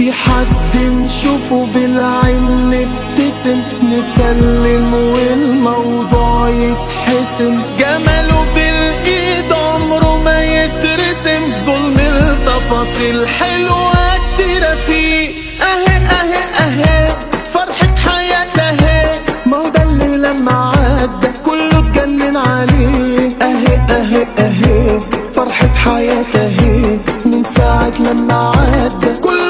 في حد نشوفه بالعين نبتسم نسلم والموضوع يتحسم جماله بالايد عمره ما يترسم ظلم التفاصيل حلوة كتيرة فيه اهي اهي اهي فرحة حياة اهي ما هو ده اللي لما عدى كله اتجنن عليه اهي اهي اهي فرحة حياة اهي من ساعة لما عدى